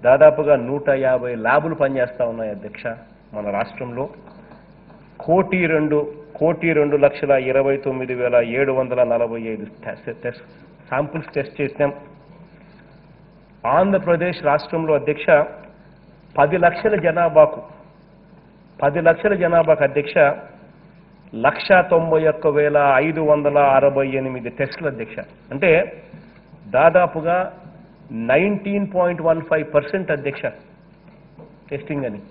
దాదాపుగా నూట యాభై ల్యాబులు పనిచేస్తూ ఉన్నాయి అధ్యక్ష మన రాష్ట్రంలో కోటి రెండు కోటి రెండు లక్షల ఇరవై తొమ్మిది వేల ఏడు వందల నలభై ఐదు టెస్ట్ శాంపుల్స్ టెస్ట్ చేసినాం ఆంధ్రప్రదేశ్ రాష్ట్రంలో అధ్యక్ష పది లక్షల జనాభాకు పది లక్షల జనాభాకు అధ్యక్ష లక్ష తొంభై ఒక్క వేల ఐదు వందల అరవై ఎనిమిది టెస్టులు అధ్యక్ష అంటే దాదాపుగా nineteen point one five percent అధ్యక్ష టెస్టింగ్ అని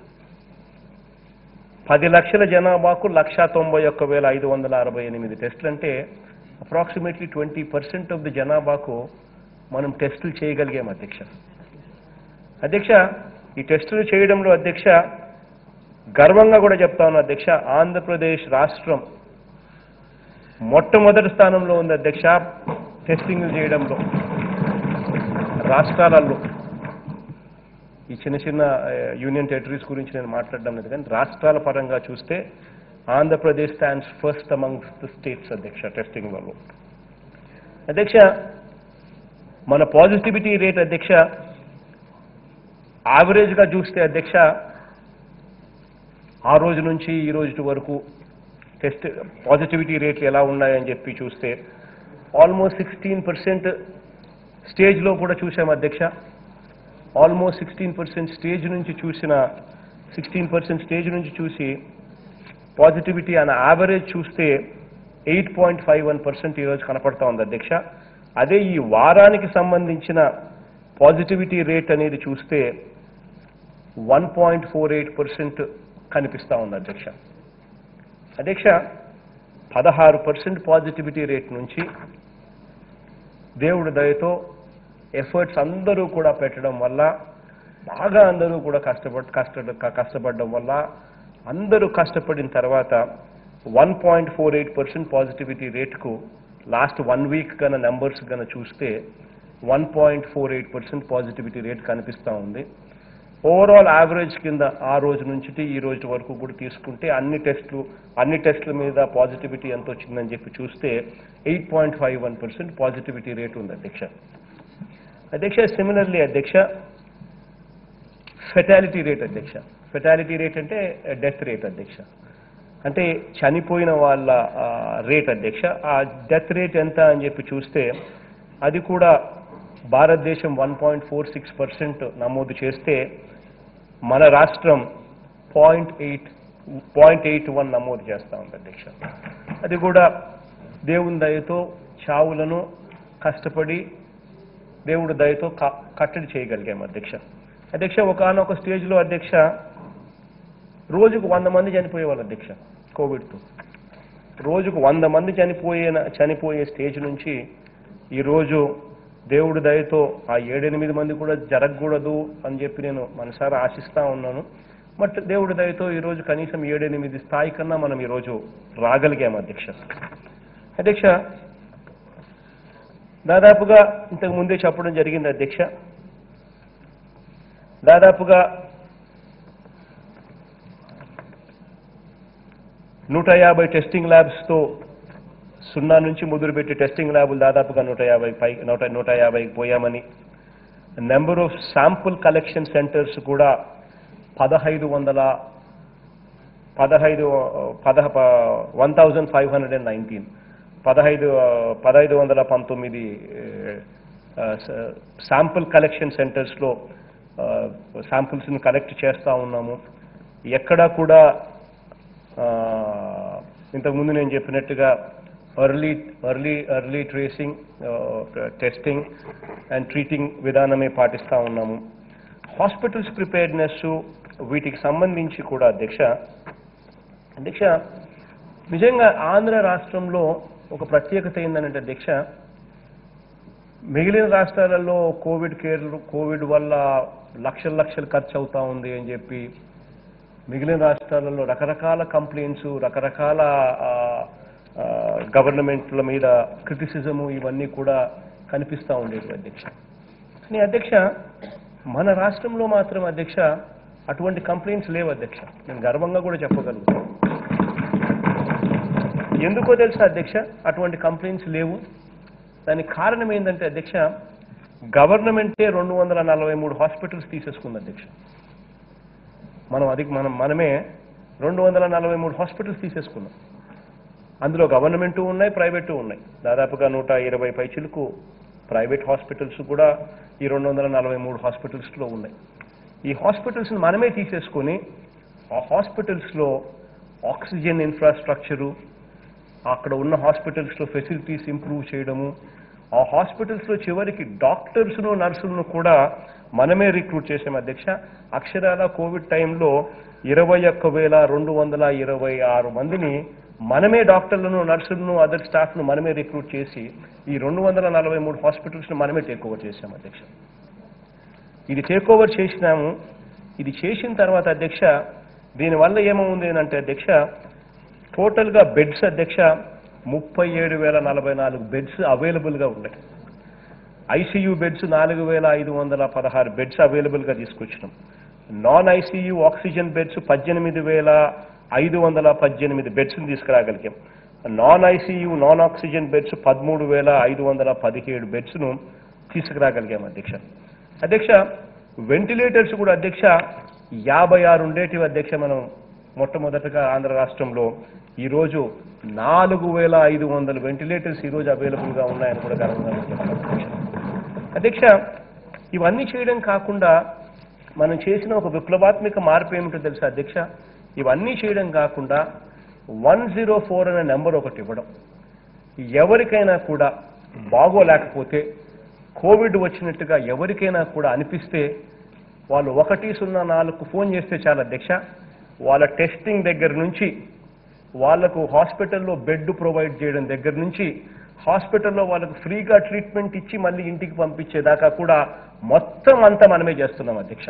పది లక్షల జనాభాకు లక్ష తొంభై ఒక్క వేల ఐదు వందల అరవై ఎనిమిది టెస్టులు అంటే approximately twenty percent of the జనాభాకు మనం టెస్టులు చేయగలిగాం అధ్యక్ష అధ్యక్ష ఈ టెస్టులు చేయడంలో అధ్యక్ష గర్వంగా కూడా చెప్తా ఉన్నా అధ్యక్ష ఆంధ్రప్రదేశ్ రాష్ట్రం మొట్టమొదటి స్థానంలో ఉంది అధ్యక్ష టెస్టింగ్ చేయడంలో రాష్ట్రాలలో ఈ చిన్న చిన్న ఆ, యూనియన్ టెరిటరీస్ గురించి నేను మాట్లాడడం లేదు కానీ రాష్ట్రాల పరంగా చూస్తే Andhra Pradesh stands first amongst the states అధ్యక్ష టెస్టింగ్లలో అధ్యక్ష మన పాజిటివిటీ రేట్ అధ్యక్ష యావరేజ్గా చూస్తే అధ్యక్ష ఆ రోజు నుంచి ఈ రోజు వరకు టెస్ట్ పాజిటివిటీ రేట్లు ఎలా ఉన్నాయని చెప్పి చూస్తే ఆల్మోస్ట్ సిక్స్టీన్ పర్సెంట్ స్టేజ్లో కూడా చూసాం అధ్యక్ష ఆల్మోస్ట్ సిక్స్టీన్ పర్సెంట్ స్టేజ్ నుంచి చూసిన సిక్స్టీన్ పర్సెంట్ స్టేజ్ నుంచి చూసి పాజిటివిటీ అన్న యావరేజ్ చూస్తే eight point five one percent ఈరోజు కనపడతా ఉంది అధ్యక్ష అదే ఈ వారానికి సంబంధించిన పాజిటివిటీ రేట్ అనేది చూస్తే one point four eight percent కనిపిస్తూ ఉంది అధ్యక్ష అధ్యక్ష పదహారు పర్సెంట్ పాజిటివిటీ రేట్ నుంచి దేవుడి దయతో ఎఫర్ట్స్ అందరూ కూడా పెట్టడం వల్ల బాగా అందరూ కూడా కష్టపడ్ కష్ట కష్టపడడం వల్ల అందరూ కష్టపడిన తర్వాత one point four eight percent positivity రేట్కు లాస్ట్ వన్ వీక్ కన్నా నెంబర్స్ కన్నా చూస్తే one point four eight percent positivity rate కనిపిస్తూ ఉంది ఓవరాల్ యావరేజ్ కింద ఆ రోజు నుంచి ఈ రోజు వరకు కూడా తీసుకుంటే అన్ని టెస్టులు అన్ని టెస్టుల మీద పాజిటివిటీ ఎంత వచ్చిందని చెప్పి చూస్తే eight point five one percent positivity rate ఉంది అధ్యక్ష అధ్యక్ష సిమిలర్లీ అధ్యక్ష ఫెటాలిటీ రేట్ అధ్యక్ష ఫెటాలిటీ రేట్ అంటే డెత్ రేట్ అధ్యక్ష అంటే చనిపోయిన వాళ్ళ రేట్ అధ్యక్ష ఆ డెత్ రేట్ ఎంత అని చెప్పి చూస్తే అది కూడా భారతదేశం one point four six percent నమోదు చేస్తే మన రాష్ట్రం point eight point eight one నమోదు చేస్తా ఉంది అధ్యక్ష అది కూడా దేవుని దయతో చావులను కష్టపడి దేవుడి దయతో క- కట్టడి చేయగలిగాం అధ్యక్ష అధ్యక్ష ఒకనొక స్టేజ్లో అధ్యక్ష రోజుకు వంద మంది చనిపోయేవాళ్ళు అధ్యక్ష కోవిడ్తో రోజుకు వంద మంది చనిపోయిన చనిపోయే స్టేజ్ నుంచి ఈరోజు దేవుడి దయతో ఆ ఏడెనిమిది మంది కూడా జరగకూడదు అని చెప్పి నేను మనసారా ఆశిస్తా ఉన్నాను బట్ దేవుడి దయతో ఈరోజు కనీసం ఏడెనిమిది స్థాయి కన్నా మనం ఈరోజు రాగలిగాం అధ్యక్ష అధ్యక్ష దాదాపుగా ఇంతకు ముందే చెప్పడం జరిగింది అధ్యక్ష దాదాపుగా నూట యాభై టెస్టింగ్ ల్యాబ్స్తో సున్నా నుంచి మొదలుపెట్టి టెస్టింగ్ ల్యాబులు దాదాపుగా నూట యాభై పై నూట నూట యాభైకి పోయామని number of sample collection centres కూడా పదహైదు వందల పదహైదు పద one thousand five hundred and nineteen పదహైదు పదహైదు వందల పంతొమ్మిది శాంపుల్ కలెక్షన్ సెంటర్స్లో శాంపుల్స్ని కలెక్ట్ చేస్తూ ఉన్నాము ఎక్కడా కూడా ఆ, ఇంతకుముందు నేను చెప్పినట్టుగా early early early tracing testing and treating విధానమే పాటిస్తూ ఉన్నాము హాస్పిటల్స్ ప్రిపేర్నెస్ వీటికి సంబంధించి కూడా అధ్యక్ష అధ్యక్ష నిజంగా ఆంధ్ర రాష్ట్రంలో ఒక ప్రత్యేకత ఏంటంటే అధ్యక్ష మిగిలిన రాష్ట్రాలలో కోవిడ్ కేర్ కోవిడ్ వల్ల లక్షల లక్షలు ఖర్చు అవుతా ఉంది అని చెప్పి మిగిలిన రాష్ట్రాలలో రకరకాల కంప్లైంట్స్ రకరకాల గవర్నమెంట్ల మీద క్రిటిసిజము ఇవన్నీ కూడా కనిపిస్తూ ఉండేవి అధ్యక్ష కానీ అధ్యక్ష మన రాష్ట్రంలో మాత్రం అధ్యక్ష అటువంటి కంప్లైంట్స్ లేవు అధ్యక్ష నేను గర్వంగా కూడా చెప్పగలుగుతాను ఎందుకో తెలుసా అధ్యక్ష అటువంటి కంప్లైంట్స్ లేవు దానికి కారణం ఏంటంటే అధ్యక్ష గవర్నమెంటే రెండు వందల నలభై మూడు హాస్పిటల్స్ తీసేసుకుంది అధ్యక్ష మనం అది మనం మనమే రెండు వందల నలభై మూడు హాస్పిటల్స్ తీసేసుకున్నాం అందులో గవర్నమెంట్ ఉన్నాయి ప్రైవేటు ఉన్నాయి దాదాపుగా నూట ఇరవై పైచిలకు ప్రైవేట్ హాస్పిటల్స్ కూడా ఈ రెండు వందల నలభై మూడు హాస్పిటల్స్లో ఉన్నాయి ఈ హాస్పిటల్స్ని మనమే తీసేసుకొని ఆ హాస్పిటల్స్లో ఆక్సిజన్ ఇన్ఫ్రాస్ట్రక్చరు అక్కడ ఉన్న హాస్పిటల్స్లో ఫెసిలిటీస్ ఇంప్రూవ్ చేయడము ఆ హాస్పిటల్స్లో చివరికి డాక్టర్స్ను నర్సులను కూడా మనమే రిక్రూట్ చేసాం అధ్యక్ష అక్షరాల కోవిడ్ టైంలో ఇరవై ఒక్క వేల రెండు వందల ఇరవై ఆరు మందిని మనమే డాక్టర్లను నర్సులను అదర్ స్టాఫ్ను మనమే రిక్రూట్ చేసి ఈ రెండు వందల నలభై మూడు హాస్పిటల్స్ను మనమే టేక్ ఓవర్ చేసాం అధ్యక్ష ఇది టేక్ ఓవర్ చేసినాము ఇది చేసిన తర్వాత అధ్యక్ష దీనివల్ల ఏమవుంది అంటే అధ్యక్ష టోటల్గా బెడ్స్ అధ్యక్ష ముప్పై ఏడు వేల నలభై నాలుగు బెడ్స్ అవైలబుల్గా ఉన్నాయి ఐసీయూ బెడ్స్ నాలుగు వేల ఐదు వందల పదహారు బెడ్స్ అవైలబుల్గా తీసుకొచ్చినాం నాన్ ఐసీయూ ఆక్సిజన్ బెడ్స్ పద్దెనిమిది వేల ఐదు వందల పద్దెనిమిది బెడ్స్ని తీసుకురాగలిగాం non ICU non oxygen beds పదమూడు వేల ఐదు వందల పదిహేడు బెడ్స్ను తీసుకురాగలిగాం అధ్యక్ష అధ్యక్ష వెంటిలేటర్స్ కూడా అధ్యక్ష యాభై ఆరు ఉండేటివి అధ్యక్ష మనం మొట్టమొదటగా ఆంధ్ర రాష్ట్రంలో ఈరోజు నాలుగు వేల ఐదు వందల వెంటిలేటర్స్ ఈరోజు అవైలబుల్గా ఉన్నాయని కూడా గర్వంగా చెప్తున్నాను అధ్యక్ష. అధ్యక్ష ఇవన్నీ చేయడం కాకుండా మనం చేసిన ఒక విప్లవాత్మక మార్పు ఏమిటో తెలుసా అధ్యక్ష ఇవన్నీ చేయడం కాకుండా వన్ జీరో ఫోర్ అనే నెంబర్ ఒకటి ఇవ్వడం ఎవరికైనా కూడా బాగోలేకపోతే కోవిడ్ వచ్చినట్టుగా ఎవరికైనా కూడా అనిపిస్తే వాళ్ళు ఒకటి సున్నా నాలుగు ఫోన్ చేస్తే చాలా అధ్యక్ష వాళ్ళ టెస్టింగ్ దగ్గర నుంచి వాళ్లకు హాస్పిటల్లో బెడ్ ప్రొవైడ్ చేయడం దగ్గర నుంచి హాస్పిటల్లో వాళ్ళకు ఫ్రీగా ట్రీట్మెంట్ ఇచ్చి మళ్ళీ ఇంటికి పంపించేదాకా కూడా మొత్తం అంతా మనమే చేస్తున్నాం అధ్యక్ష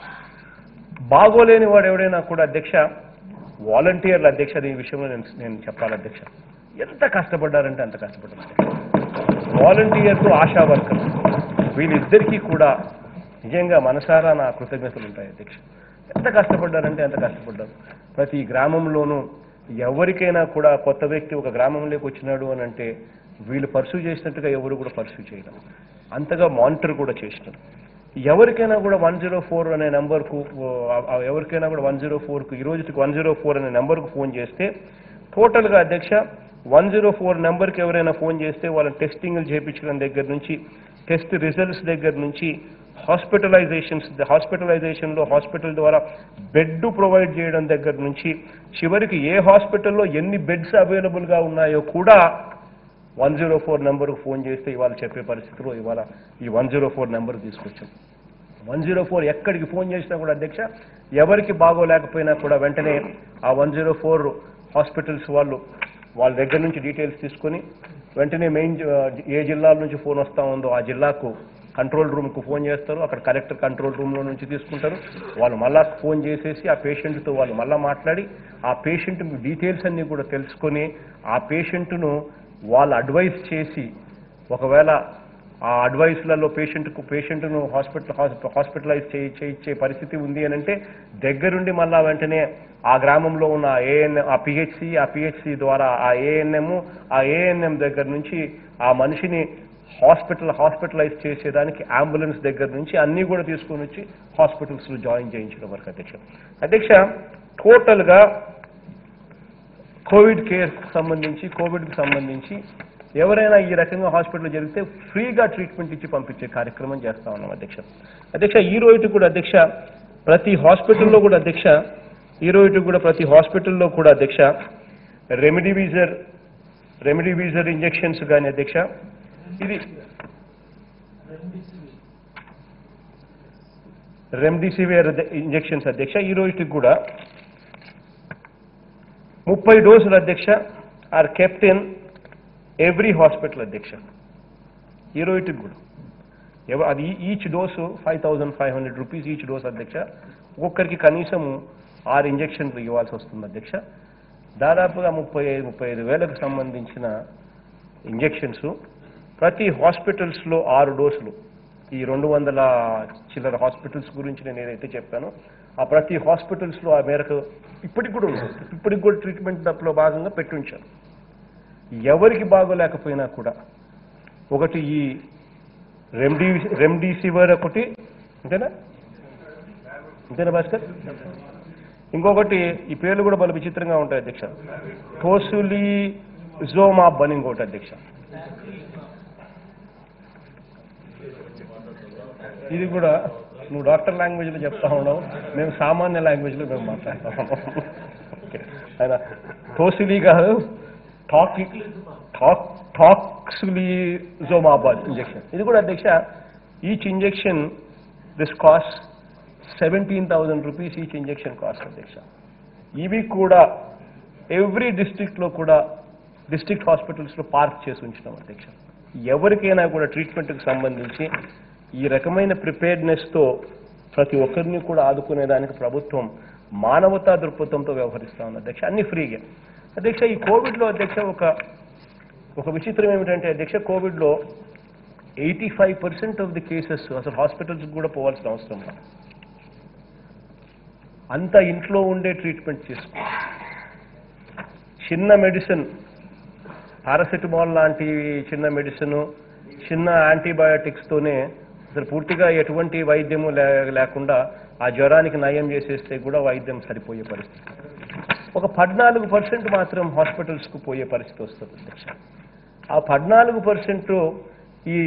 బాగోలేని వాడు ఎవడైనా కూడా అధ్యక్ష వాలంటీర్ల అధ్యక్ష ఈ విషయంలో నేను నేను చెప్పాలి అధ్యక్ష ఎంత కష్టపడ్డారంటే అంత కష్టపడ్డారు వాలంటీర్లు ఆశా వర్కర్లు వీళ్ళిద్దరికీ కూడా నిజంగా మనసారా నా కృతజ్ఞతలు ఉంటాయి అధ్యక్ష ఎంత కష్టపడ్డారంటే ఎంత కష్టపడ్డారు ప్రతి గ్రామంలోనూ ఎవరికైనా కూడా కొత్త వ్యక్తి ఒక గ్రామంలోకి వచ్చినాడు అని అంటే వీళ్ళు పర్సూ చేసినట్టుగా ఎవరు కూడా పర్సూ చేయడం అంతగా మానిటర్ కూడా చేసినారు ఎవరికైనా కూడా వన్ జీరో ఫోర్ అనే నెంబర్కు ఎవరికైనా కూడా వన్ జీరో ఫోర్కు ఈ రోజుకి వన్ జీరో ఫోర్ అనే నెంబర్కు ఫోన్ చేస్తే టోటల్గా అధ్యక్ష వన్ జీరో ఫోర్ నెంబర్కి ఎవరైనా ఫోన్ చేస్తే వాళ్ళ టెస్టింగ్లు చేయించడం దగ్గర నుంచి టెస్ట్ రిజల్ట్స్ దగ్గర నుంచి హాస్పిటలైజేషన్స్ హాస్పిటలైజేషన్లో హాస్పిటల్ ద్వారా బెడ్ ప్రొవైడ్ చేయడం దగ్గర నుంచి చివరికి ఏ హాస్పిటల్లో ఎన్ని బెడ్స్ అవైలబుల్గా ఉన్నాయో కూడా వన్ జీరో ఫోర్ నెంబర్కు ఫోన్ చేస్తే ఇవాళ చెప్పే పరిస్థితిలో ఇవాళ ఈ వన్ జీరో ఫోర్ నెంబర్ తీసుకొచ్చాం వన్ జీరో ఫోర్ ఎక్కడికి ఫోన్ చేసినా కూడా అధ్యక్ష ఎవరికి బాగోలేకపోయినా కూడా వెంటనే ఆ వన్ జీరో ఫోర్ హాస్పిటల్స్ వాళ్ళు వాళ్ళ దగ్గర నుంచి డీటెయిల్స్ తీసుకొని వెంటనే మెయిన్ ఏ జిల్లాల నుంచి ఫోన్ వస్తూ ఉందో ఆ జిల్లాకు కంట్రోల్ రూమ్కు ఫోన్ చేస్తారు అక్కడ కలెక్టర్ కంట్రోల్ రూమ్లో నుంచి తీసుకుంటారు వాళ్ళు మళ్ళా ఫోన్ చేసేసి ఆ పేషెంట్తో వాళ్ళు మళ్ళా మాట్లాడి ఆ పేషెంట్ డీటెయిల్స్ అన్నీ కూడా తెలుసుకొని ఆ పేషెంట్ను వాళ్ళు అడ్వైస్ చేసి ఒకవేళ ఆ అడ్వైస్లలో పేషెంట్కు పేషెంట్ను హాస్పిటల్ హాస్పిటలైజ్ చేయి చేయించే పరిస్థితి ఉంది అని అంటే దగ్గరుండి మళ్ళా వెంటనే ఆ గ్రామంలో ఉన్న ఏఎన్ఎం ఆ పిహెచ్సి ఆ పిహెచ్సి ద్వారా ఆ ఏఎన్ఎం ఆ ఏఎన్ఎం దగ్గర నుంచి ఆ మనిషిని హాస్పిటల్ హాస్పిటలైజ్ చేసేదానికి అంబులెన్స్ దగ్గర నుంచి అన్నీ కూడా తీసుకొని వచ్చి హాస్పిటల్స్లో జాయిన్ చేయించడం వరకు అధ్యక్ష అధ్యక్ష టోటల్గా కోవిడ్ కేర్ సంబంధించి కోవిడ్కి సంబంధించి ఎవరైనా ఈ రకంగా హాస్పిటల్ జరిగితే ఫ్రీగా ట్రీట్మెంట్ ఇచ్చి పంపించే కార్యక్రమం చేస్తా ఉన్నాం అధ్యక్ష అధ్యక్ష ఈ రోజు కూడా అధ్యక్ష ప్రతి హాస్పిటల్లో కూడా అధ్యక్ష ఈ రోజు కూడా ప్రతి హాస్పిటల్లో కూడా అధ్యక్ష రెమిడివిజర్ రెమిడివిజర్ ఇంజెక్షన్స్ కానీ అధ్యక్ష ఇది రెమ్డిసివిర్ ఇంజెక్షన్స్ అధ్యక్ష ఈ రోజుకి కూడా ముప్పై డోసులు అధ్యక్ష are kept in every hospital అధ్యక్ష ఈ రోజుకి కూడా ఎవ అది each dose five thousand five hundred rupees each dose అధ్యక్ష ఒక్కొక్కరికి కనీసము ఆరు ఇంజెక్షన్లు ఇవ్వాల్సి వస్తుంది అధ్యక్ష దాదాపుగా ముప్పై ఐదు ముప్పై ఐదు వేలకు సంబంధించిన ఇంజెక్షన్స్ ప్రతి హాస్పిటల్స్లో ఆరు డోసులు ఈ రెండు వందల చిల్లర హాస్పిటల్స్ గురించి నేను ఏదైతే చెప్పానో ఆ ప్రతి హాస్పిటల్స్లో ఆ మేరకు ఇప్పటికి కూడా ఉంది ఇప్పటికి కూడా ట్రీట్మెంట్ దప్పులో భాగంగా పెట్టి ఉంచారు ఎవరికి బాగోలేకపోయినా కూడా ఒకటి ఈ రెమ్డీ రెమ్డీసివర్ ఒకటి అంతేనా అంతేనా భాస్కర్ ఇంకొకటి ఈ పేర్లు కూడా బల విచిత్రంగా ఉంటాయి అధ్యక్ష టోసులి జోమాబ్ అని ఇంకోటి అధ్యక్ష ఇది కూడా నువ్వు డాక్టర్ లాంగ్వేజ్లో చెప్తా ఉన్నావు మేము సామాన్య లాంగ్వేజ్లో మేము మాట్లాడుతా ఉన్నాం ఓకే ఆయన టోసిలీ కాదు టాక్ టాక్ టాక్సులీ జోమాబాద్ ఇంజెక్షన్ ఇది కూడా అధ్యక్ష each injection this cost seventeen thousand rupees each injection cost అధ్యక్ష ఇవి కూడా ఎవ్రీ డిస్ట్రిక్ట్లో కూడా డిస్ట్రిక్ట్ హాస్పిటల్స్లో పార్క్ చేసి ఉంచినాం అధ్యక్ష ఎవరికైనా కూడా ట్రీట్మెంట్కి సంబంధించి ఈ రకమైన ప్రిపేర్డ్నెస్తో ప్రతి ఒక్కరిని కూడా ఆదుకునేదానికి ప్రభుత్వం మానవతా దృక్పథంతో వ్యవహరిస్తా ఉంది అధ్యక్ష అన్ని ఫ్రీగా అధ్యక్ష ఈ కోవిడ్లో అధ్యక్ష ఒక ఒక విచిత్రం ఏమిటంటే అధ్యక్ష కోవిడ్లో eighty five percent of the cases అసలు హాస్పిటల్స్కి కూడా పోవాల్సిన అవసరం లేదు అంత ఇంట్లో ఉండే ట్రీట్మెంట్ చేసుకో చిన్న మెడిసిన్ పారాసెటమాల్ లాంటి చిన్న మెడిసిన్ చిన్న యాంటీబయాటిక్స్తోనే అసలు పూర్తిగా ఎటువంటి వైద్యము లే- లేకుండా ఆ జ్వరానికి నయం చేసేస్తే కూడా వైద్యం సరిపోయే పరిస్థితి ఒక పద్నాలుగు పర్సెంట్ మాత్రం హాస్పిటల్స్కు పోయే పరిస్థితి వస్తుంది అధ్యక్ష ఆ పద్నాలుగు పర్సెంట్ ఈ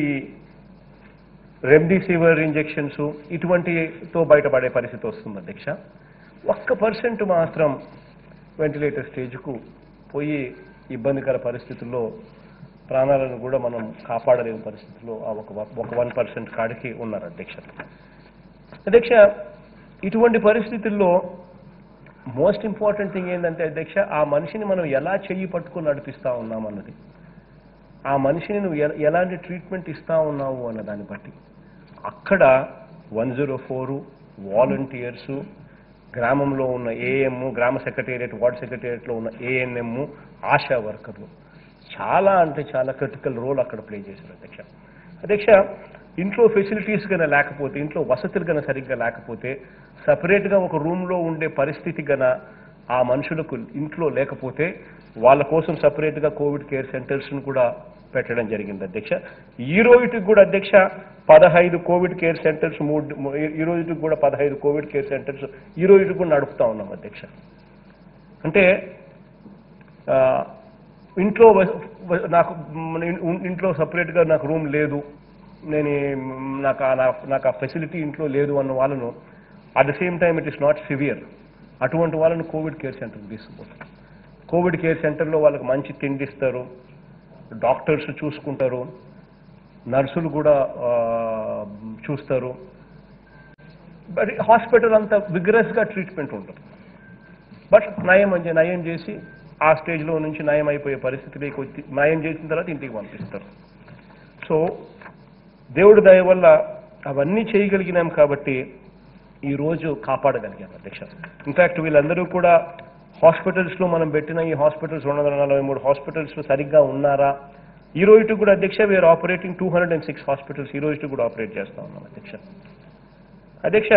రెమ్డెసివిర్ ఇంజెక్షన్స్ ఇటువంటితో బయటపడే పరిస్థితి వస్తుంది అధ్యక్ష ఒక్క పర్సెంట్ మాత్రం వెంటిలేటర్ స్టేజ్కు పోయి ఇబ్బందికర పరిస్థితుల్లో ప్రాణాలను కూడా మనం కాపాడలేని పరిస్థితుల్లో ఆ ఒక ఒక వన్ పర్సెంట్ కాడికి ఉన్నారు అధ్యక్ష అధ్యక్ష ఇటువంటి పరిస్థితుల్లో మోస్ట్ ఇంపార్టెంట్ థింగ్ ఏంటంటే అధ్యక్ష ఆ మనిషిని మనం ఎలా చెయ్యి పట్టుకుని నడిపిస్తా ఉన్నాం అన్నది ఆ మనిషిని నువ్వు ఎల- ఎలాంటి ట్రీట్మెంట్ ఇస్తా ఉన్నావు అన్న దాన్ని బట్టి అక్కడ వన్ జీరో ఫోరు వాలంటీర్సు గ్రామంలో ఉన్న ఏఎం గ్రామ సెక్రటేరియట్ వార్డ్ సెక్రటేరియట్లో ఉన్న ఏఎన్ఎం ఆశా వర్కర్లు చాలా అంటే చాలా క్రిటికల్ రోల్ అక్కడ ప్లే చేశారు అధ్యక్ష అధ్యక్ష ఇంట్లో ఫెసిలిటీస్ కన్నా లేకపోతే ఇంట్లో వసతులు కన్నా సరిగ్గా లేకపోతే సపరేట్గా ఒక రూమ్లో ఉండే పరిస్థితి గన ఆ మనుషులకు ఇంట్లో లేకపోతే వాళ్ళ కోసం సపరేట్గా కోవిడ్ కేర్ సెంటర్స్ను కూడా పెట్టడం జరిగింది అధ్యక్ష ఈ రోజుకి కూడా అధ్యక్ష పదహైదు కోవిడ్ కేర్ సెంటర్స్ మూడు మూ- ఈ రోజుకి కూడా పదహైదు కోవిడ్ కేర్ సెంటర్స్ ఈ రోజుకి కూడా నడుపుతా ఉన్నాం అధ్యక్ష అంటే ఆ, ఇంట్లో వ- వ- నాకు మ్, ఇన్- ఇంట్లో సపరేట్గా నాకు రూమ్ లేదు నేను ఈ- నాకు ఆ- నా- నాకు ఆ ఫెసిలిటీ ఇంట్లో లేదు అన్న వాళ్ళను at the same time it is not severe అటువంటి వాళ్ళను కోవిడ్ కేర్ సెంటర్కి తీసుకుపోతారు కోవిడ్ కేర్ సెంటర్లో వాళ్ళకి మంచి తిండి ఇస్తారు డాక్టర్స్ చూసుకుంటారు నర్సులు కూడా ఆ, చూస్తారు బట్ హాస్పిటల్ అంతా విగ్రస్గా ట్రీట్మెంట్ ఉంటుంది బట్ నయం అని నయం చేసి ఆ స్టేజ్లో నుంచి నయం అయిపోయే పరిస్థితిలోకి వచ్చి నయం చేసిన తర్వాత ఇంటికి పంపిస్తారు సో దేవుడి దయ వల్ల అవన్నీ చేయగలిగినాం కాబట్టి ఈ రోజు కాపాడగలిగాం అధ్యక్ష ఇన్ఫాక్ట్ వీళ్ళందరూ కూడా హాస్పిటల్స్లో మనం పెట్టిన ఈ హాస్పిటల్స్ రెండు వందల నలభై మూడు హాస్పిటల్స్ సరిగ్గా ఉన్నారా ఈ రోజు కూడా అధ్యక్ష we're operating two hundred and six hospitals ఈ రోజు కూడా ఆపరేట్ చేస్తా ఉన్నాం అధ్యక్ష అధ్యక్ష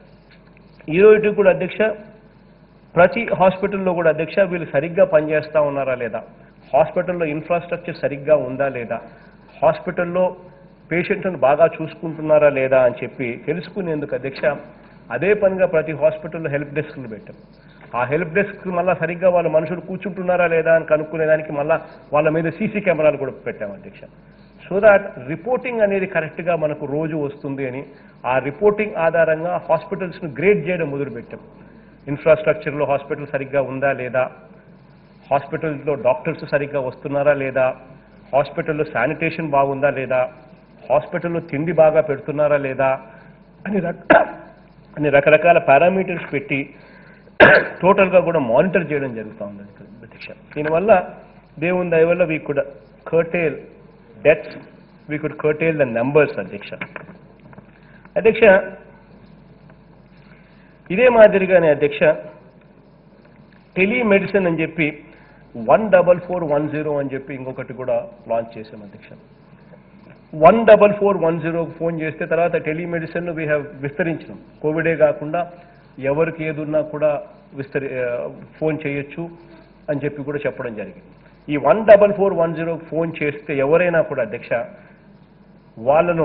ఈ రోజు కూడా అధ్యక్ష ప్రతి హాస్పిటల్లో కూడా అధ్యక్ష వీళ్ళు సరిగ్గా పనిచేస్తా ఉన్నారా లేదా హాస్పిటల్లో ఇన్ఫ్రాస్ట్రక్చర్ సరిగ్గా ఉందా లేదా హాస్పిటల్లో పేషెంట్లను బాగా చూసుకుంటున్నారా లేదా అని చెప్పి తెలుసుకునేందుకు అధ్యక్ష అదే పనిగా ప్రతి హాస్పిటల్లో హెల్ప్ డెస్క్లు పెట్టాం ఆ హెల్ప్ డెస్క్ మళ్ళీ సరిగ్గా వాళ్ళ మనుషులు కూర్చుంటున్నారా లేదా అని కనుక్కునేదానికి మళ్ళీ వాళ్ళ మీద సీసీ కెమెరాలు కూడా పెట్టాం అధ్యక్ష సో దాట్ రిపోర్టింగ్ అనేది కరెక్ట్గా మనకు రోజు వస్తుంది అని ఆ రిపోర్టింగ్ ఆధారంగా హాస్పిటల్స్ను గ్రేడ్ చేయడం మొదలుపెట్టాం ఇన్ఫ్రాస్ట్రక్చర్లో హాస్పిటల్ సరిగ్గా ఉందా లేదా హాస్పిటల్స్లో డాక్టర్స్ సరిగ్గా వస్తున్నారా లేదా హాస్పిటల్లో శానిటేషన్ బాగుందా లేదా హాస్పిటల్లో తిండి బాగా పెడుతున్నారా లేదా అని రక అని రకరకాల పారామీటర్స్ పెట్టి టోటల్గా కూడా మానిటర్ చేయడం జరుగుతూ ఉంది అధ్యక్ష దీనివల్ల దేవుని దయ వల్ల we could curtail deaths we could curtail the numbers అధ్యక్ష అధ్యక్ష ఇదే మాదిరిగానే అధ్యక్ష టెలిమెడిసిన్ అని చెప్పి one double four one zero అని చెప్పి ఇంకొకటి కూడా లాంచ్ చేశాం అధ్యక్ష one double four one zero phone చేస్తే తర్వాత టెలిమెడిసిన్ వీ హ్యావ్ విస్తరించినాం కోవిడే కాకుండా ఎవరికి ఏదున్నా కూడా విస్తరి ఆ, ఫోన్ చేయొచ్చు అని చెప్పి కూడా చెప్పడం జరిగింది ఈ one double four one zero phone చేస్తే ఎవరైనా కూడా అధ్యక్ష వాళ్ళను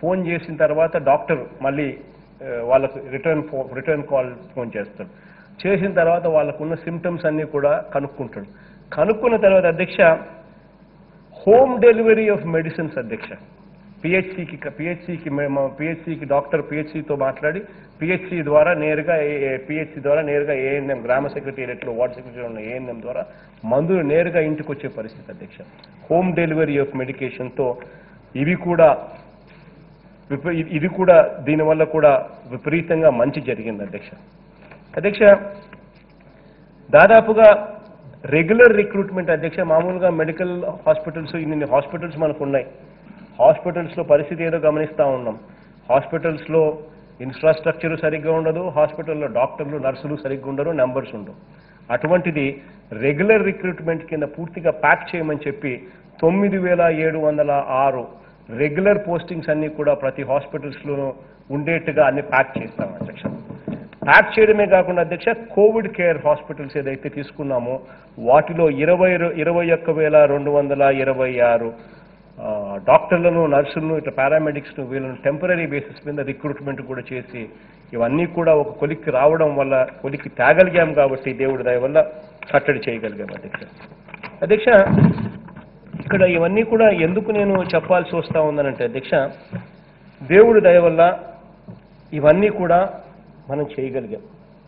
ఫోన్ చేసిన తర్వాత డాక్టర్ మళ్ళీ ఆ, వాళ్ళకు రిటర్న్ ఫో రిటర్న్ కాల్ ఫోన్ చేస్తాడు చేసిన తర్వాత వాళ్ళకున్న సిమ్టమ్స్ అన్నీ కూడా కనుక్కుంటాడు కనుక్కున్న తర్వాత అధ్యక్ష హోమ్ డెలివరీ ఆఫ్ మెడిసిన్స్ అధ్యక్ష పిహెచ్సికి పిహెచ్సికి మేము పిహెచ్సికి డాక్టర్ పిహెచ్సితో మాట్లాడి పిహెచ్సి ద్వారా నేరుగా పిహెచ్సి ద్వారా నేరుగా ఏఎన్ఎం గ్రామ సెక్రటేరియట్లో వార్డ్ సెక్రటరీ ఉన్న ఏఎన్ఎం ద్వారా మందులు నేరుగా ఇంటికి వచ్చే పరిస్థితి అధ్యక్ష హోమ్ డెలివరీ ఆఫ్ మెడికేషన్తో ఇవి కూడా విప- ఇది- ఇది కూడా దీనివల్ల కూడా విపరీతంగా మంచి జరిగింది అధ్యక్ష అధ్యక్ష దాదాపుగా రెగ్యులర్ రిక్రూట్మెంట్ అధ్యక్ష మామూలుగా మెడికల్ హాస్పిటల్స్ ఇన్ని హాస్పిటల్స్ మనకు ఉన్నాయి హాస్పిటల్స్లో పరిస్థితి ఏదో గమనిస్తూ ఉన్నాం హాస్పిటల్స్లో ఇన్ఫ్రాస్ట్రక్చర్ సరిగ్గా ఉండదు హాస్పిటల్లో డాక్టర్లు నర్సులు సరిగ్గా ఉండరు నెంబర్స్ ఉండవు అటువంటిది రెగ్యులర్ రిక్రూట్మెంట్ కింద పూర్తిగా ప్యాక్ చేయమని చెప్పి తొమ్మిది వేల ఏడు వందల ఆరు రెగ్యులర్ పోస్టింగ్స్ అన్ని కూడా ప్రతి హాస్పిటల్స్లోనూ ఉండేట్టుగా అన్ని ప్యాక్ చేస్తాం అధ్యక్ష ప్యాక్ చేయడమే కాకుండా అధ్యక్ష కోవిడ్ కేర్ హాస్పిటల్స్ ఏదైతే తీసుకున్నామో వాటిలో ఇరవై ఇరవై ఒక్క వేల రెండు వందల ఇరవై ఆరు ఆ, డాక్టర్లను నర్సులను ఇట్లా పారామెడిక్స్ను వీళ్ళను టెంపరీ బేసిస్ మీద రిక్రూట్మెంట్ కూడా చేసి ఇవన్నీ కూడా ఒక కొలిక్కి రావడం వల్ల కొలిక్కి తేగలిగాం కాబట్టి దేవుడి దయ వల్ల కట్టడి చేయగలిగాం అధ్యక్ష అధ్యక్ష ఇక్కడ ఇవన్నీ కూడా ఎందుకు నేను చెప్పాల్సి వస్తా ఉందనంటే అధ్యక్ష దేవుడి దయ వల్ల ఇవన్నీ కూడా మనం చేయగలిగాం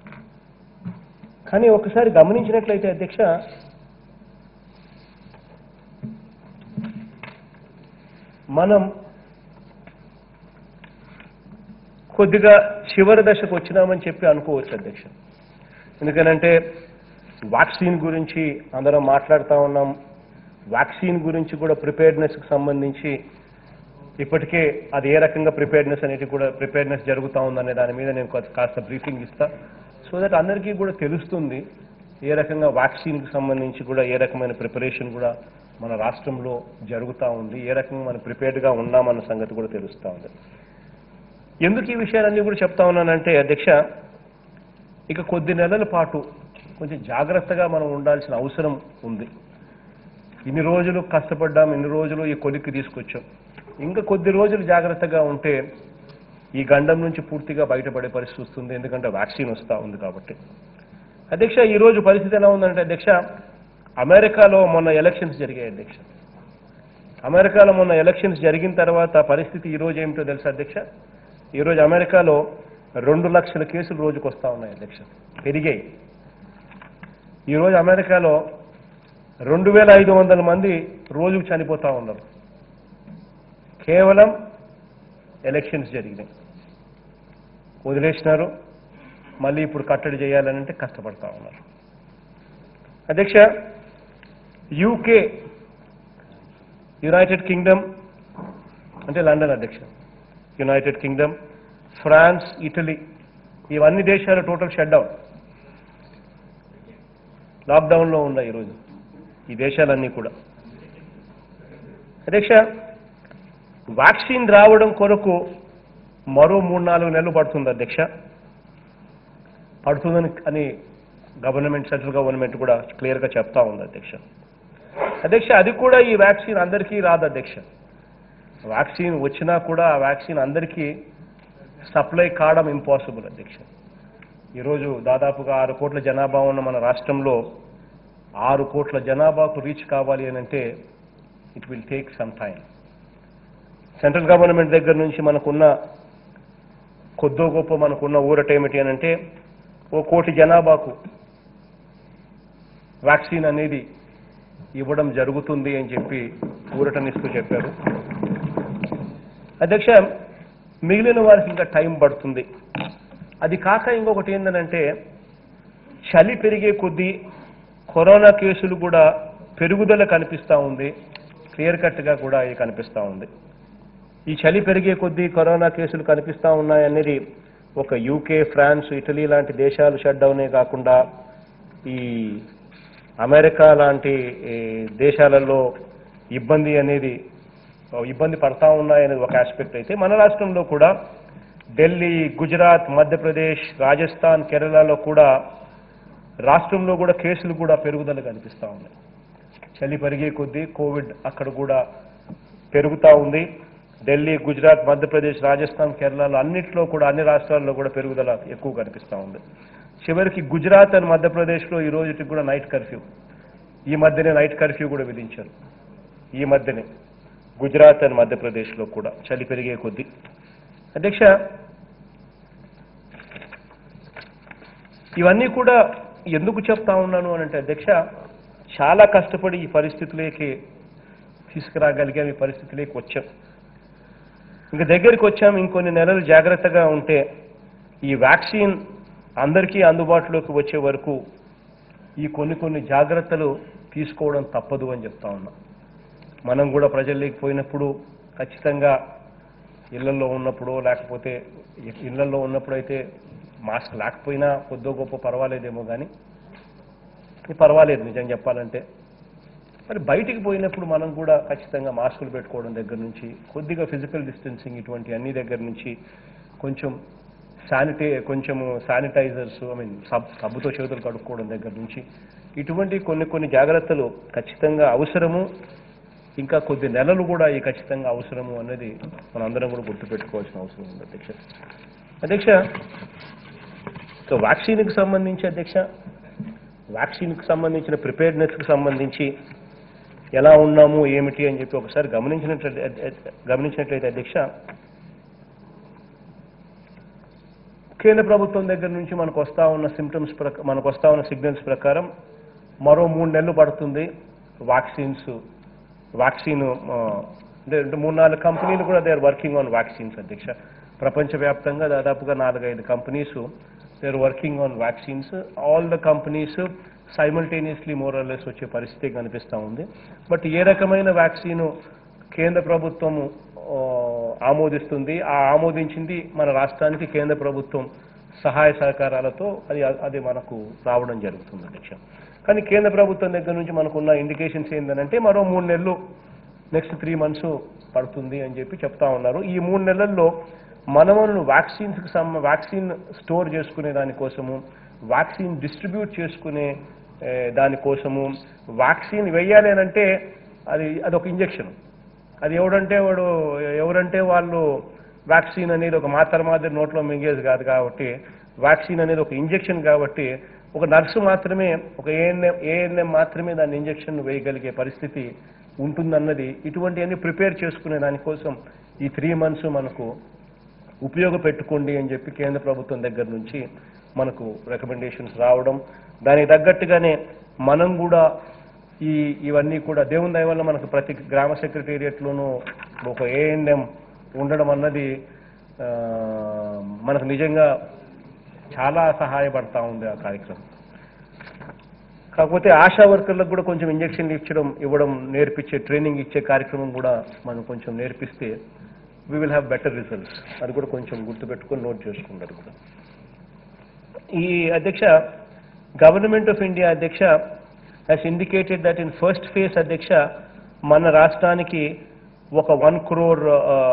కానీ ఒకసారి గమనించినట్లయితే అధ్యక్ష మనం కొద్దిగా చివరి దశకు వచ్చినామని చెప్పి అనుకోవచ్చు అధ్యక్ష ఎందుకనంటే వ్యాక్సిన్ గురించి అందరం మాట్లాడుతూ ఉన్నాం వ్యాక్సిన్ గురించి కూడా ప్రిపేర్నెస్కి సంబంధించి ఇప్పటికే అది ఏ రకంగా ప్రిపేర్నెస్ అనేది కూడా ప్రిపేర్నెస్ జరుగుతూ ఉందనే దాని మీద నేను కొంత- కాస్త బ్రీఫింగ్ ఇస్తా సో దట్ అందరికీ కూడా తెలుస్తుంది ఏ రకంగా వ్యాక్సిన్కి సంబంధించి కూడా ఏ రకమైన ప్రిపరేషన్ కూడా మన రాష్ట్రంలో జరుగుతూ ఉంది ఏ రకంగా మనం ప్రిపేర్డ్గా ఉన్నామన్న సంగతి కూడా తెలుస్తూ ఉంది ఎందుకు ఈ విషయాలన్నీ కూడా చెప్తా ఉన్నానంటే అధ్యక్ష ఇక కొద్ది నెలల పాటు కొంచెం జాగ్రత్తగా మనం ఉండాల్సిన అవసరం ఉంది ఇన్ని రోజులు కష్టపడ్డాం ఇన్ని రోజులు ఈ కొలిక్కి తీసుకొచ్చాం ఇంకా కొద్ది రోజులు జాగ్రత్తగా ఉంటే ఈ గండం నుంచి పూర్తిగా బయటపడే పరిస్థితి వస్తుంది ఎందుకంటే వ్యాక్సిన్ వస్తూ ఉంది కాబట్టి అధ్యక్ష ఈ రోజు పరిస్థితి ఎలా ఉందంటే అధ్యక్ష అమెరికాలో మొన్న ఎలక్షన్స్ జరిగాయి అధ్యక్ష అమెరికాలో మొన్న ఎలక్షన్స్ జరిగిన తర్వాత పరిస్థితి ఈ రోజు ఏమిటో తెలుసా అధ్యక్ష ఈ రోజు అమెరికాలో రెండు లక్షల కేసులు రోజుకు వస్తూ ఉన్నాయి అధ్యక్ష పెరిగాయి ఈ రోజు అమెరికాలో రెండు వేల ఐదు వందల మంది రోజుకు చనిపోతూ ఉన్నారు కేవలం ఎలక్షన్స్ జరిగినాయి వదిలేసినారు మళ్ళీ ఇప్పుడు కట్టడి చేయాలని అంటే కష్టపడతా ఉన్నారు అధ్యక్ష యూకే యునైటెడ్ కింగ్డమ్ అంటే లండన్ అధ్యక్ష యునైటెడ్ కింగ్డమ్ ఫ్రాన్స్ ఇటలీ ఇవన్నీ దేశాలు టోటల్ షట్ డౌన్ లాక్డౌన్లో ఉన్నాయి ఈరోజు ఈ దేశాలన్నీ కూడా అధ్యక్ష వ్యాక్సిన్ రావడం కొరకు మరో మూడు నాలుగు నెలలు పడుతుంది అధ్యక్ష పడుతుందని అని గవర్నమెంట్ సెంట్రల్ గవర్నమెంట్ కూడా క్లియర్గా చెప్తా ఉంది అధ్యక్ష అధ్యక్ష అది కూడా ఈ వ్యాక్సిన్ అందరికీ రాదు అధ్యక్ష వ్యాక్సిన్ వచ్చినా కూడా ఆ వ్యాక్సిన్ అందరికీ సప్లై కావడం ఇంపాసిబుల్ అధ్యక్ష ఈరోజు దాదాపుగా ఆరు కోట్ల జనాభా ఉన్న మన రాష్ట్రంలో ఆరు కోట్ల జనాభాకు రీచ్ కావాలి అని అంటే it will take some time central government దగ్గర నుంచి మనకున్న కొద్దో గొప్ప మనకున్న ఊరట ఏమిటి అని అంటే ఓ కోటి జనాభాకు వ్యాక్సిన్ అనేది ఇవ్వడం జరుగుతుంది అని చెప్పి ఊరటనిస్తూ చెప్పారు అధ్యక్ష మిగిలిన వారికి ఇంకా టైం పడుతుంది అది కాక ఇంకొకటి ఏంటంటే చలి పెరిగే కొద్దీ కరోనా కేసులు కూడా పెరుగుదల కనిపిస్తూ ఉంది క్లియర్ కట్గా కూడా ఇది కనిపిస్తూ ఉంది ఈ చలి పెరిగే కొద్దీ కరోనా కేసులు కనిపిస్తూ ఉన్నాయనేది ఒక యూకే ఫ్రాన్స్ ఇటలీ లాంటి దేశాలు షట్ డౌనే కాకుండా ఈ అమెరికా లాంటి ఈ దేశాలలో ఇబ్బంది అనేది ఇబ్బంది పడతా ఉన్నాయనేది ఒక ఆస్పెక్ట్ అయితే మన రాష్ట్రంలో కూడా ఢిల్లీ గుజరాత్ మధ్యప్రదేశ్ రాజస్థాన్ కేరళలో కూడా రాష్ట్రంలో కూడా కేసులు కూడా పెరుగుదల కనిపిస్తూ ఉన్నాయి చలి పెరిగే కొద్దీ కోవిడ్ అక్కడ కూడా పెరుగుతూ ఉంది ఢిల్లీ గుజరాత్ మధ్యప్రదేశ్ రాజస్థాన్ కేరళలో అన్నిట్లో కూడా అన్ని రాష్ట్రాల్లో కూడా పెరుగుదల ఎక్కువ కనిపిస్తూ ఉంది చివరికి గుజరాత్ అండ్ మధ్యప్రదేశ్లో ఈ రోజుకి కూడా నైట్ కర్ఫ్యూ ఈ మధ్యనే నైట్ కర్ఫ్యూ కూడా విధించారు ఈ మధ్యనే గుజరాత్ అండ్ మధ్యప్రదేశ్లో కూడా చలి పెరిగే కొద్దీ అధ్యక్ష ఇవన్నీ కూడా ఎందుకు చెప్తా ఉన్నాను అని అంటే అధ్యక్ష చాలా కష్టపడి ఈ పరిస్థితులకి తీసుకురాగలిగాం ఈ పరిస్థితిలోకి వచ్చాం ఇంకా దగ్గరికి వచ్చాం ఇంకొన్ని నెలలు జాగ్రత్తగా ఉంటే ఈ వ్యాక్సిన్ అందరికీ అందుబాటులోకి వచ్చే వరకు ఈ కొన్ని కొన్ని జాగ్రత్తలు తీసుకోవడం తప్పదు అని చెప్తా ఉన్నాం మనం కూడా ప్రజల్లోకి పోయినప్పుడు ఖచ్చితంగా ఇళ్లలో ఉన్నప్పుడు లేకపోతే ఇళ్లలో ఉన్నప్పుడు అయితే మాస్క్ లేకపోయినా కొద్దో గొప్ప పర్వాలేదేమో కానీ ఇది పర్వాలేదు నిజం చెప్పాలంటే మరి బయటికి పోయినప్పుడు మనం కూడా ఖచ్చితంగా మాస్కులు పెట్టుకోవడం దగ్గర నుంచి కొద్దిగా ఫిజికల్ డిస్టెన్సింగ్ ఇటువంటి అన్ని దగ్గర నుంచి కొంచెం శానిటే కొంచెము శానిటైజర్స్ ఐ మీన్ సబ్ సబ్బుతో చేతులు కడుక్కోవడం దగ్గర నుంచి ఇటువంటి కొన్ని కొన్ని జాగ్రత్తలు ఖచ్చితంగా అవసరము ఇంకా కొద్ది నెలలు కూడా ఈ ఖచ్చితంగా అవసరము అన్నది మనందరం కూడా గుర్తుపెట్టుకోవాల్సిన అవసరం ఉంది అధ్యక్ష అధ్యక్ష సో వ్యాక్సిన్కి సంబంధించి అధ్యక్ష వ్యాక్సిన్కి సంబంధించిన ప్రిపేర్నెస్కి సంబంధించి ఎలా ఉన్నాము ఏమిటి అని చెప్పి ఒకసారి గమనించినట్లయితే గమనించినట్లయితే అధ్యక్ష కేంద్ర ప్రభుత్వం దగ్గర నుంచి మనకు వస్తా ఉన్న సిమ్టమ్స్ ప్రక మనకు వస్తా ఉన్న సిగ్నల్స్ ప్రకారం మరో మూడు నెలలు పడుతుంది వ్యాక్సిన్స్ వ్యాక్సిన్ ఆ, అంటే అంటే మూడు నాలుగు కంపెనీలు కూడా they are working on vaccines అధ్యక్ష ప్రపంచవ్యాప్తంగా దాదాపుగా నాలుగైదు companies they are working on vaccines all the companies simultaneously more or less వచ్చే పరిస్థితి కనిపిస్తూ ఉంది బట్ ఏ రకమైన వ్యాక్సిన్ కేంద్ర ప్రభుత్వము ఆ, ఆమోదిస్తుంది ఆ ఆమోదించింది మన రాష్ట్రానికి కేంద్ర ప్రభుత్వం సహాయ సహకారాలతో అది అది మనకు రావడం జరుగుతుంది అధ్యక్ష కానీ కేంద్ర ప్రభుత్వం దగ్గర నుంచి మనకున్న ఇండికేషన్స్ ఏంటంటే మరో మూడు నెలలు నెక్స్ట్ త్రీ మంత్స్ పడుతుంది అని చెప్పి చెప్తా ఉన్నారు ఈ మూడు నెలల్లో మనమను వ్యాక్సిన్స్కి సమ్ వ్యాక్సిన్ స్టోర్ చేసుకునే దానికోసము వ్యాక్సిన్ డిస్ట్రిబ్యూట్ చేసుకునే ఏ, దానికోసము వ్యాక్సిన్ వేయాలి అని అంటే అది అదొక ఇంజెక్షన్ అది ఎవడంటే వాడు ఎవరంటే వాళ్ళు వ్యాక్సిన్ అనేది ఒక మాత్ర మాదిరి నోట్లో మింగేది కాదు కాబట్టి వ్యాక్సిన్ అనేది ఒక ఇంజెక్షన్ కాబట్టి ఒక నర్సు మాత్రమే ఒక ఏఎన్ఎం ఏఎన్ఎం మాత్రమే దాన్ని ఇంజెక్షన్ వేయగలిగే పరిస్థితి ఉంటుందన్నది ఇటువంటివన్నీ ప్రిపేర్ చేసుకునే దానికోసం ఈ త్రీ మంత్స్ మనకు ఉపయోగపెట్టుకోండి అని చెప్పి కేంద్ర ప్రభుత్వం దగ్గర నుంచి మనకు రికమెండేషన్స్ రావడం దానికి తగ్గట్టుగానే మనం కూడా ఈ ఇవన్నీ కూడా దేవుని దయ వల్ల మనకు ప్రతి గ్రామ సెక్రటేరియట్లోనూ ఒక ఏఎన్ఎం ఉండడం అన్నది ఆ, మనకు నిజంగా చాలా సహాయపడతా ఉంది ఆ కార్యక్రమం కాకపోతే ఆశా వర్కర్లకు కూడా కొంచెం ఇంజక్షన్లు ఇచ్చడం ఇవ్వడం నేర్పించే ట్రైనింగ్ ఇచ్చే కార్యక్రమం కూడా మనం కొంచెం నేర్పిస్తే we will have better results అది కూడా కొంచెం గుర్తుపెట్టుకొని నోట్ చేసుకుంటారు కూడా ఈ అధ్యక్ష గవర్నమెంట్ ఆఫ్ ఇండియా అధ్యక్ష has indicated that in first phase అధ్యక్ష మన రాష్ట్రానికి ఒక వన్ క్రోర్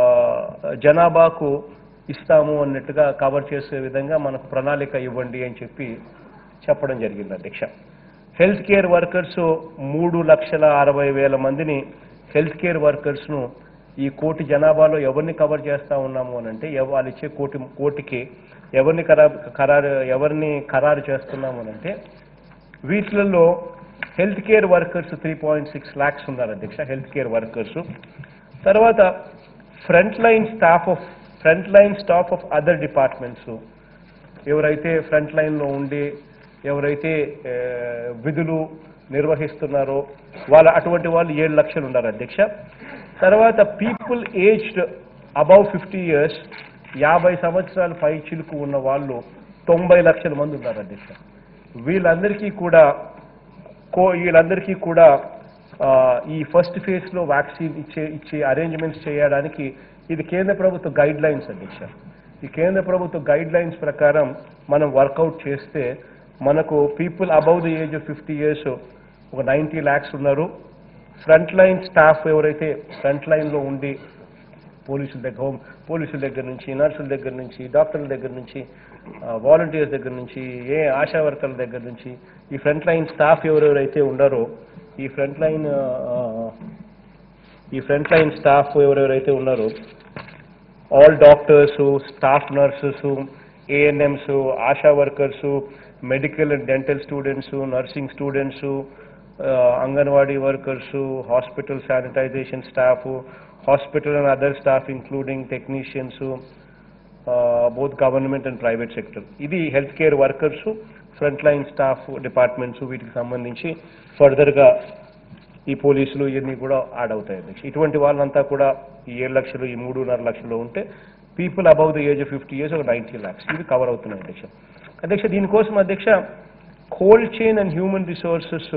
జనాభాకు ఇస్తాము అన్నట్టుగా కవర్ చేసే విధంగా మనకు ప్రణాళిక ఇవ్వండి అని చెప్పి చెప్పడం జరిగింది అధ్యక్ష హెల్త్ కేర్ వర్కర్స్ మూడు లక్షల అరవై వేల మందిని హెల్త్ కేర్ వర్కర్స్ను ఈ కోటి జనాభాలో ఎవరిని కవర్ చేస్తా ఉన్నాము అని అంటే ఎవ- వాళ్ళు ఇచ్చే కోటి కోటికి ఎవరిని ఖరారు ఖరారు ఎవరిని ఖరారు చేస్తున్నాము అని అంటే వీటిలలో health care workers three point six lakhs ఉన్నారు అధ్యక్ష హెల్త్ కేర్ వర్కర్స్ తర్వాత front line staff of front line staff of other departments ఎవరైతే ఫ్రంట్ లైన్లో ఉండి ఎవరైతే ఆ, విధులు నిర్వహిస్తున్నారో వాళ్ళ అటువంటి వాళ్ళు ఏడు లక్షలు ఉన్నారు అధ్యక్ష తర్వాత people aged above fifty years యాభై సంవత్సరాల పై చిలుకు ఉన్న వాళ్ళు తొంభై లక్షల మంది ఉన్నారు అధ్యక్ష వీళ్ళందరికీ కూడా కో వీళ్ళందరికీ కూడా ఆ, ఈ ఫస్ట్ ఫేజ్లో వ్యాక్సిన్ ఇచ్చే ఇచ్చే అరేంజ్మెంట్స్ చేయడానికి ఇది కేంద్ర ప్రభుత్వ గైడ్ లైన్స్ అధ్యక్ష ఈ కేంద్ర ప్రభుత్వ గైడ్ లైన్స్ ప్రకారం మనం వర్కౌట్ చేస్తే మనకు people above the age of fifty years ఒక నైంటీ ల్యాక్స్ ఉన్నారు ఫ్రంట్ లైన్ స్టాఫ్ ఎవరైతే ఫ్రంట్ లైన్లో ఉండి పోలీసుల దగ్గర హోమ్ పోలీసుల దగ్గర నుంచి నర్సుల దగ్గర నుంచి డాక్టర్ల దగ్గర నుంచి వాలంటీర్స్ దగ్గర నుంచి ఏ ఆశా వర్కర్ల దగ్గర నుంచి ఈ ఫ్రంట్ లైన్ స్టాఫ్ ఎవరెవరైతే ఉండారో ఈ ఫ్రంట్ లైన్ ఈ ఫ్రంట్ లైన్ స్టాఫ్ ఎవరెవరైతే ఉన్నారో all doctors staff nurses ANMs ASHA workers medical and dental students nursing students anganwadi workers hospital sanitisation staff hospital and other staff including technicians both government and private sector ఇది health care workers front line staff departments వీటికి సంబంధించి ఫర్దర్గా ఈ పోలీసులు ఇవన్నీ కూడా add అవుతాయి అధ్యక్ష ఇటువంటి వాళ్ళంతా కూడా ఈ ఏడు లక్షలు ఈ మూడున్నర లక్షలు ఉంటే people above the age of fifty years ఒక నైంటీ ల్యాక్స్ ఇవి కవర్ అవుతున్నాయి అధ్యక్ష అధ్యక్ష దీనికోసం అధ్యక్ష cold chain and human resources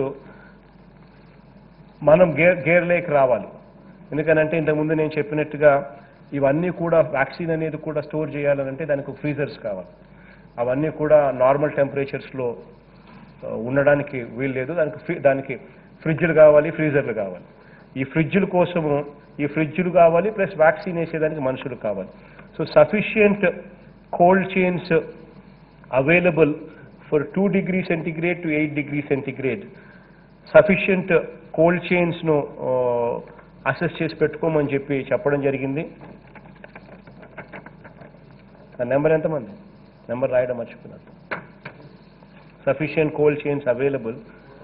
మనం గేర్ గేర్ లేక్ రావాలి ఎందుకనంటే ఇంతకుముందు నేను చెప్పినట్టుగా ఇవన్నీ కూడా వ్యాక్సిన్ అనేది కూడా స్టోర్ చేయాలంటే దానికి ఫ్రీజర్స్ కావాలి అవన్నీ కూడా నార్మల్ టెంపరేచర్స్లో ఉండడానికి వీలు లేదు దానికి ఫ్రీ దానికి ఫ్రిడ్జ్లు కావాలి ఫ్రీజర్లు కావాలి ఈ ఫ్రిడ్జ్ల కోసము ఈ ఫ్రిడ్జ్లు కావాలి ప్లస్ వ్యాక్సిన్ వేసేదానికి మనుషులు కావాలి so sufficient cold chains available for two degree centigrade to eight degree centigrade sufficient cold చైన్స్ను అసెస్ చేసి పెట్టుకోమని చెప్పి చెప్పడం జరిగింది ఆ నెంబర్ ఎంతమంది నెంబర్ రాయడం మర్చిపోయినారు సఫిషియంట్ కోల్డ్ చైన్స్ అవైలబుల్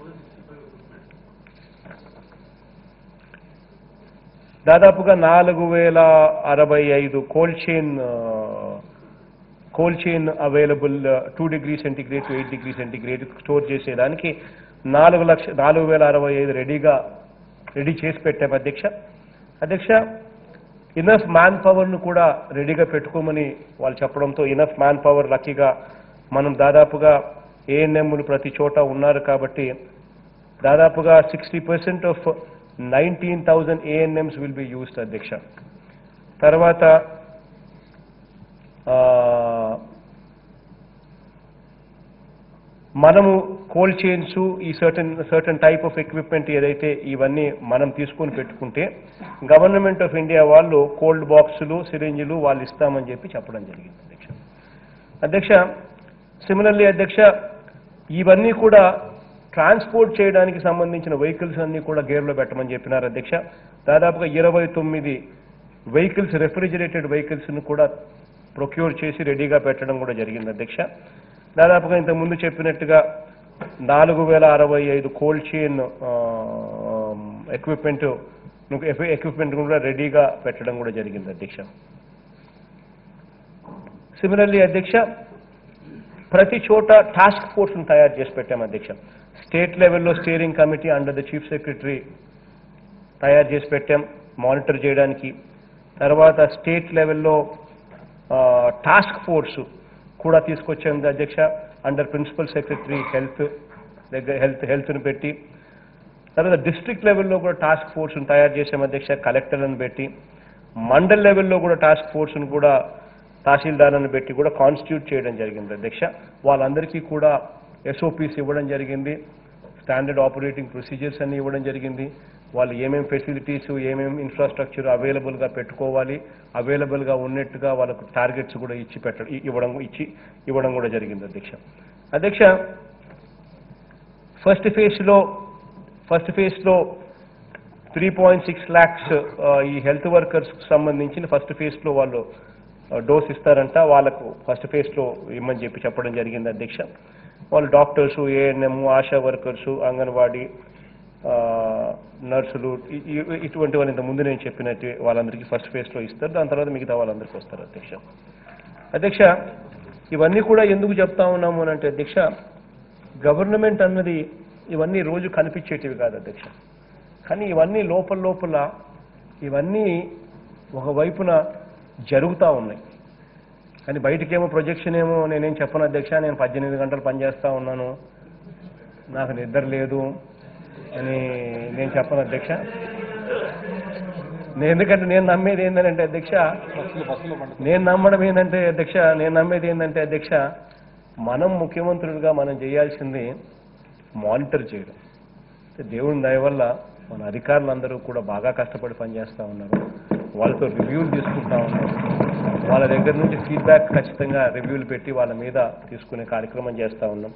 దాదాపుగా నాలుగు వేల అరవై ఐదు cold chain cold chain available two degree centigrade to eight degree centigrade store చేసేదానికి నాలుగు లక్ష నాలుగు వేల అరవై ఐదు రెడీగా రెడీ చేసి పెట్టాము అధ్యక్ష అధ్యక్ష ఇనఫ్ మ్యాన్ పవర్ను కూడా రెడీగా పెట్టుకోమని వాళ్ళు చెప్పడంతో ఇనఫ్ మ్యాన్ పవర్ లక్కీగా మనం దాదాపుగా ఏఎన్ఎంలు ప్రతి చోట ఉన్నారు కాబట్టి దాదాపుగా sixty percent of nineteen thousand ANMs will be used అధ్యక్ష తర్వాత ఆ, మనము కోల్డ్ చైన్స్ ఈ certain certain type of equipment ఏదైతే ఇవన్నీ మనం తీసుకొని పెట్టుకుంటే గవర్నమెంట్ ఆఫ్ ఇండియా వాళ్ళు కోల్డ్ బాక్సులు సిరింజులు వాళ్ళు ఇస్తామని చెప్పి చెప్పడం జరిగింది అధ్యక్ష అధ్యక్ష సిమిలర్లీ అధ్యక్ష ఇవన్నీ కూడా ట్రాన్స్పోర్ట్ చేయడానికి సంబంధించిన వెహికల్స్ అన్ని కూడా గేర్లో పెట్టమని చెప్పినారు అధ్యక్ష దాదాపుగా ఇరవై తొమ్మిది వెహికల్స్ రెఫ్రిజిరేటెడ్ వెహికల్స్ను కూడా ప్రొక్యూర్ చేసి రెడీగా పెట్టడం కూడా జరిగింది అధ్యక్ష దాదాపుగా ఇంతకు ముందు చెప్పినట్టుగా నాలుగు వేల అరవై ఐదు కోల్డ్ చైన్ ఎక్విప్మెంట్ ఎక్విప్మెంట్ కూడా రెడీగా పెట్టడం కూడా జరిగింది అధ్యక్ష సిమిలర్లీ అధ్యక్ష ప్రతి చోట టాస్క్ ఫోర్స్ను తయారు చేసి పెట్టాం అధ్యక్ష స్టేట్ లెవెల్లో steering committee under the chief secretary తయారు చేసి పెట్టాం మానిటర్ చేయడానికి తర్వాత స్టేట్ లెవెల్లో టాస్క్ ఫోర్స్ కూడా తీసుకొచ్చాం అధ్యక్ష అండర్ ప్రిన్సిపల్ సెక్రటరీ హెల్త్ దగ్గర హెల్త్ హెల్త్ను పెట్టి తర్వాత డిస్ట్రిక్ట్ లెవెల్లో కూడా టాస్క్ ఫోర్స్ను తయారు చేసాం అధ్యక్ష కలెక్టర్లను పెట్టి మండల్ లెవెల్లో కూడా టాస్క్ ఫోర్స్ను కూడా తహసీల్దార్లను పెట్టి కూడా కాన్స్టిట్యూట్ చేయడం జరిగింది అధ్యక్ష వాళ్ళందరికీ కూడా ఎస్ఓపీస్ ఇవ్వడం జరిగింది స్టాండర్డ్ ఆపరేటింగ్ ప్రొసీజర్స్ అన్ని ఇవ్వడం జరిగింది వాళ్ళు ఏమేం ఫెసిలిటీస్ ఏమేం ఇన్ఫ్రాస్ట్రక్చర్ అవైలబుల్గా పెట్టుకోవాలి అవైలబుల్గా ఉన్నట్టుగా వాళ్ళకు టార్గెట్స్ కూడా ఇచ్చి పెట్టడం ఇ- ఇవ్వడం ఇచ్చి ఇవ్వడం కూడా జరిగింది అధ్యక్ష అధ్యక్ష ఫస్ట్ ఫేజ్లో ఫస్ట్ ఫేజ్లో త్రీ పాయింట్ సిక్స్ ల్యాక్స్ ఈ హెల్త్ వర్కర్స్కి సంబంధించిన ఫస్ట్ ఫేజ్లో వాళ్ళు డోస్ ఇస్తారంట వాళ్ళకు ఫస్ట్ ఫేజ్లో ఇమ్మని చెప్పి చెప్పడం జరిగింది అధ్యక్ష వాళ్ళు doctors ANM ASHA workers anganwadi ఆ, నర్సులు ఇ- ఇ- ఇటువంటి వాళ్ళు ఇంత ముందు నేను చెప్పినట్టు వాళ్ళందరికీ ఫస్ట్ ఫేజ్లో ఇస్తారు దాని తర్వాత మిగతా వాళ్ళందరికీ వస్తారు అధ్యక్ష అధ్యక్ష ఇవన్నీ కూడా ఎందుకు చెప్తా ఉన్నాము అని అంటే అధ్యక్ష గవర్నమెంట్ అన్నది ఇవన్నీ రోజు కనిపించేటివి కాదు అధ్యక్ష కానీ ఇవన్నీ లోపల లోపల ఇవన్నీ ఒకవైపున జరుగుతూ ఉన్నాయి కానీ బయటికేమో ప్రొజెక్షన్ ఏమో నేనేం చెప్పను అధ్యక్ష నేను పద్దెనిమిది గంటలు పనిచేస్తూ ఉన్నాను నాకు నిద్ర లేదు అని నేను చెప్పను అధ్యక్ష నేను ఎందుకంటే నేను నమ్మేది ఏంటంటే అధ్యక్ష నేను నమ్మడం ఏంటంటే అధ్యక్ష నేను నమ్మేది ఏంటంటే అధ్యక్ష మనం ముఖ్యమంత్రులుగా మనం చేయాల్సింది మానిటర్ చేయడం అంటే దేవుని దయ వల్ల మన అధికారులందరూ కూడా బాగా కష్టపడి పనిచేస్తూ ఉన్నారు వాళ్ళతో రివ్యూలు తీసుకుంటా ఉన్నారు వాళ్ళ దగ్గర నుంచి ఫీడ్బ్యాక్ ఖచ్చితంగా రివ్యూలు పెట్టి వాళ్ళ మీద తీసుకునే కార్యక్రమం చేస్తూ ఉన్నాం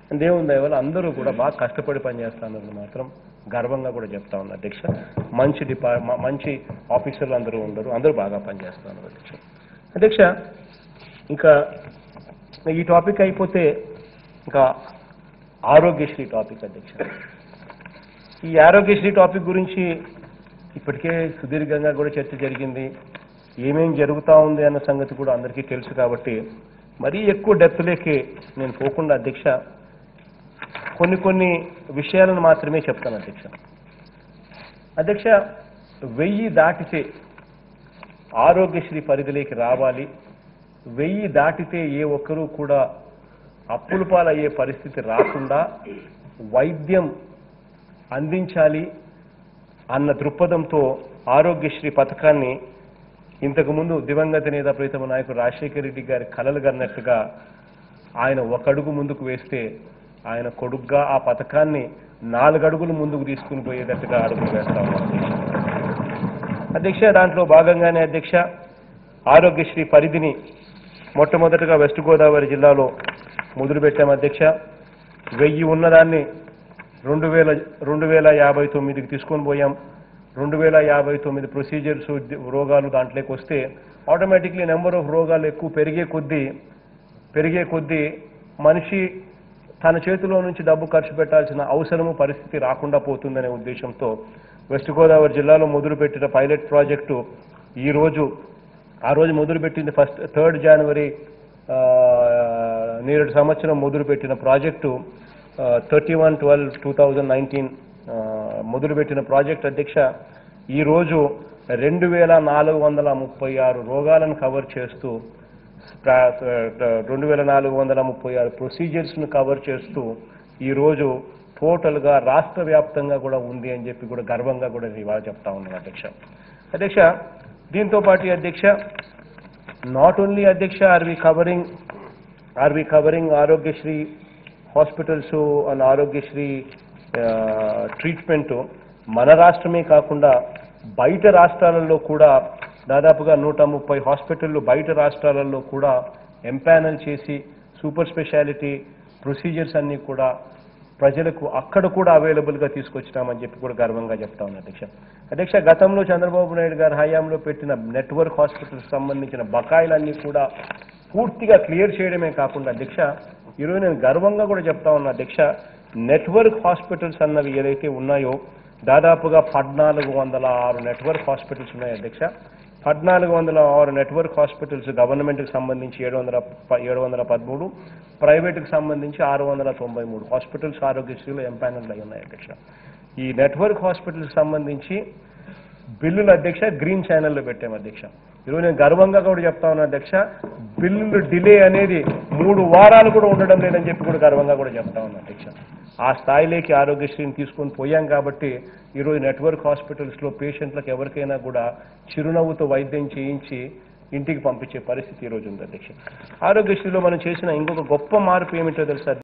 దేవుని దయ వల్ల అందరూ కూడా బాగా కష్టపడి పనిచేస్తున్నారు మాత్రం గర్వంగా కూడా చెప్తా ఉన్నా అధ్యక్ష మంచి డిపా మ- మంచి ఆఫీసర్లు అందరూ ఉండరు అందరూ బాగా పనిచేస్తున్నారు అధ్యక్ష అధ్యక్ష ఇంకా ఈ టాపిక్ అయిపోతే ఇంకా ఆరోగ్యశ్రీ టాపిక్ అధ్యక్ష ఈ ఆరోగ్యశ్రీ టాపిక్ గురించి ఇప్పటికే సుదీర్ఘంగా కూడా చర్చ జరిగింది ఏమేం జరుగుతూ ఉంది అన్న సంగతి కూడా అందరికీ తెలుసు కాబట్టి మరీ ఎక్కువ డెప్త్లోకి నేను పోకుండా అధ్యక్ష కొన్ని కొన్ని విషయాలను మాత్రమే చెప్తాను అధ్యక్ష అధ్యక్ష వెయ్యి దాటితే ఆరోగ్యశ్రీ పరిధిలోకి రావాలి వెయ్యి దాటితే ఏ ఒక్కరూ కూడా అప్పుల పాలయ్యే పరిస్థితి రాకుండా వైద్యం అందించాలి అన్న దృక్పథంతో ఆరోగ్యశ్రీ పథకాన్ని ఇంతకుముందు దివంగత నేత ప్రీతమ నాయకుడు రాజశేఖర రెడ్డి గారి కలలు కన్నట్టుగా ఆయన ఒక అడుగు ముందుకు వేస్తే ఆయన కొడుగ్గా ఆ పథకాన్ని నాలుగు అడుగులు ముందుకు తీసుకుని పోయేటట్టుగా అడుగులు వేస్తా ఉన్నారు అధ్యక్ష దాంట్లో భాగంగానే అధ్యక్ష ఆరోగ్యశ్రీ పరిధిని మొట్టమొదటగా వెస్ట్ గోదావరి జిల్లాలో మొదలుపెట్టాం అధ్యక్ష వెయ్యి ఉన్నదాన్ని రెండు వేల రెండు వేల యాభై తొమ్మిదికి తీసుకొని పోయాం రెండు వేల యాభై తొమ్మిది ప్రొసీజర్స్ రోగాలు దాంట్లోకి వస్తే ఆటోమేటిక్లీ నెంబర్ ఆఫ్ రోగాలు ఎక్కువ పెరిగే కొద్దీ పెరిగే కొద్దీ మనిషి తన చేతిలో నుంచి డబ్బు ఖర్చు పెట్టాల్సిన అవసరము పరిస్థితి రాకుండా పోతుందనే ఉద్దేశంతో వెస్ట్ గోదావరి జిల్లాలో మొదలుపెట్టిన పైలట్ ప్రాజెక్టు ఈ రోజు ఆ రోజు మొదలుపెట్టింది ఫస్ట్ థర్డ్ జనవరి నేరేడు సంవత్సరం మొదలుపెట్టిన project thirty one twelve two thousand nineteen మొదలుపెట్టిన ప్రాజెక్ట్ అధ్యక్ష ఈరోజు రెండు వేల నాలుగు వందల ముప్పై ఆరు రోగాలను కవర్ చేస్తూ రెండు వేల నాలుగు వందల ముప్పై ఆరు ప్రొసీజర్స్ను కవర్ చేస్తూ ఈరోజు టోటల్గా రాష్ట్ర వ్యాప్తంగా కూడా ఉంది అని చెప్పి కూడా గర్వంగా కూడా నేను ఇవాళ చెప్తా ఉన్నాను అధ్యక్ష అధ్యక్ష దీంతో పాటు అధ్యక్ష నాట్ ఓన్లీ అధ్యక్ష are we covering are we covering Aarogyasri hospitals and Aarogyasri treatment మన రాష్ట్రమే కాకుండా బయట రాష్ట్రాలలో కూడా దాదాపుగా నూట ముప్పై హాస్పిటళ్ళు బయట రాష్ట్రాలలో కూడా ఎంపానల్ చేసి సూపర్ స్పెషాలిటీ ప్రొసీజర్స్ అన్నీ కూడా ప్రజలకు అక్కడ కూడా అవైలబుల్గా తీసుకొచ్చినామని చెప్పి కూడా గర్వంగా చెప్తా ఉన్నాను అధ్యక్ష అధ్యక్ష గతంలో చంద్రబాబు నాయుడు గారి హయాంలో పెట్టిన నెట్వర్క్ హాస్పిటల్స్ సంబంధించిన బకాయిలన్నీ కూడా పూర్తిగా క్లియర్ చేయడమే కాకుండా అధ్యక్ష ఈరోజు నేను గర్వంగా కూడా చెప్తా ఉన్నా అధ్యక్ష నెట్వర్క్ హాస్పిటల్స్ అన్నవి ఏదైతే ఉన్నాయో దాదాపుగా పద్నాలుగు వందల ఆరు నెట్వర్క్ హాస్పిటల్స్ ఉన్నాయి అధ్యక్ష పద్నాలుగు వందల ఆరు నెట్వర్క్ హాస్పిటల్స్ గవర్నమెంట్కి సంబంధించి ఏడు వందల ప- ఏడు వందల పదమూడు ప్రైవేట్కి సంబంధించి ఆరు వందల తొంభై మూడు హాస్పిటల్స్ ఆరోగ్యశ్రీలో ఎంపానల్ అయి ఉన్నాయి అధ్యక్ష ఈ నెట్వర్క్ హాస్పిటల్కి సంబంధించి బిల్లులు అధ్యక్ష గ్రీన్ ఛానల్లో పెట్టాం అధ్యక్ష ఈరోజు నేను గర్వంగా కూడా చెప్తా ఉన్నా అధ్యక్ష బిల్లులు డిలే అనేది మూడు వారాలు కూడా ఉండడం లేదని చెప్పి కూడా గర్వంగా కూడా చెప్తా ఉన్నా అధ్యక్ష ఆ స్థాయిలోకి ఆరోగ్యశ్రీని తీసుకొని పోయాం కాబట్టి ఈరోజు నెట్వర్క్ హాస్పిటల్స్లో పేషెంట్లకు ఎవరికైనా కూడా చిరునవ్వుతో వైద్యం చేయించి ఇంటికి పంపించే పరిస్థితి ఈరోజు ఉంది అధ్యక్ష ఆరోగ్యశ్రీలో మనం చేసిన ఇంకొక గొప్ప మార్పు ఏమిటో తెలుసా